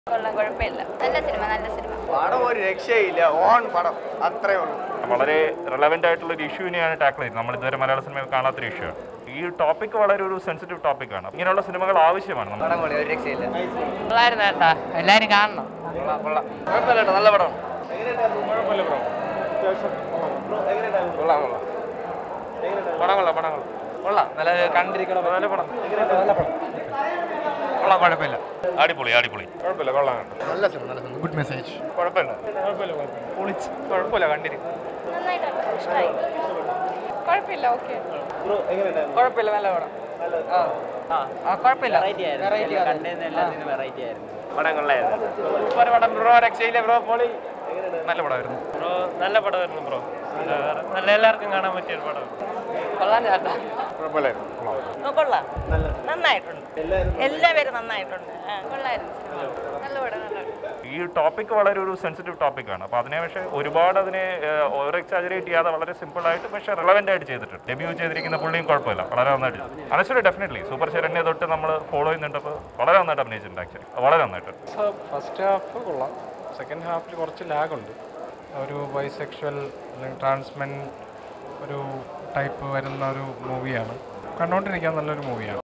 കൊള്ളാം കുഴപ്പമില്ല നല്ല സിനിമ നല്ല സിനിമ പടം ഒരു രക്ഷയില്ല ഓൺ പടം അത്രേ ഉള്ളൂ വളരെ റെലവെന്റ് ആയിട്ടുള്ള ഒരു ഇഷ്യൂവിനെയാണ് ടാക്കിൾ ചെയ്യുന്നത് നമ്മൾ ഇതുവരെ മലയാള സിനിമയിൽ കാണാത്തൊരു ഇഷ്യൂ ആണ് ഈ ടോപ്പിക് വളരെ ഒരു സെൻസിറ്റീവ് ടോപ്പിക്കാണ് ഇങ്ങനെയുള്ള സിനിമകൾ ആവശ്യമാണ് നമ്മൾ പടം കൊള്ളി ഒരു രക്ഷയില്ല കൊള്ളായിരുന്നു കേട്ടാ എല്ലാരും കാണണം കൊള്ളാം കുഴപ്പമില്ല കേട്ടോ നല്ല പടം കൊള്ളാം കൊള്ളാം പടം കൊള്ളാം പടം കൊള്ളാം കൊള്ളാം നല്ല കണ്ടിരിക്കണം നല്ല പടം നല്ല പടം കൊള്ളാം കുഴപ്പമില്ല അടിപൊളി അടിപൊളി കുഴപ്പമില്ല കൊള്ളാം നല്ല സിനിമ നല്ല സിനിമ ഗുഡ് മെസ്സേജ് കുഴപ്പമില്ല പൊളിച്ച് കുഴപ്പമില്ല കണ്ടിരിക്കും നന്നായിട്ടുണ്ട് ഇഷ്ടമായി കുഴപ്പമില്ല ഓക്കെ കുഴപ്പമില്ല നല്ല പടം ആ കുഴപ്പമില്ല പടം കൊള്ളായിരുന്നു സൂപ്പർ പടം ബ്രോ രക്ഷയില്ല ബ്രോ പൊളി നല്ല പടമായിരുന്നു ബ്രോ നല്ല പടമായിരുന്നു ബ്രോ നല്ല എല്ലാവർക്കും കാണാൻ പറ്റിയ ഒരു പടം കൊള്ളാൻ ചേട്ടാ കുഴപ്പമില്ലായിരുന്നു കൊള്ളാം നന്നായിട്ടുണ്ട് എല്ലാവരും നന്നായിട്ടുണ്ട് ആ. കൊള്ളായിരുന്നു സിനിമ നല്ല പടം നല്ല പടം ഈ ടോപ്പിക് വളരെ ഒരു സെൻസിറ്റീവ് ടോപ്പിക്കാണ് അപ്പോൾ അതിനെ പക്ഷേ ഒരുപാട് അതിനെ ഓവർ എക്സാജറേറ്റ് ചെയ്യാതെ വളരെ സിമ്പിൾ ആയിട്ട് പക്ഷേ റെലവെന്റ് ആയിട്ട് ചെയ്തിട്ടുണ്ട് ഡെബ്യൂ ചെയ്തിരിക്കുന്ന പുള്ളിയും കുഴപ്പമില്ല വളരെ നന്നായിട്ട് അനശ്വരി ഡെഫിനറ്റ്ലി സൂപ്പർ ശരണ്യ തൊട്ട് നമ്മൾ ഫോളോ ചെയ്യുന്നുണ്ട് അപ്പോൾ വളരെ നന്നായിട്ട് അഭിനയിച്ചിട്ടുണ്ട് ആക്ച്വലി വളരെ നന്നായിട്ട് ഫസ്റ്റ് ഹാഫ് കൊള്ളാം സെക്കൻഡ് ഹാഫിൽ കുറച്ച് ലാഗുണ്ട് ഒരു ബൈസെക്ഷൽ അല്ലെങ്കിൽ ട്രാൻസ്മെൻ ഒരു ടൈപ്പ് വരുന്ന ഒരു മൂവിയാണ് കണ്ടുകൊണ്ടിരിക്കാൻ നല്ലൊരു മൂവിയാണ്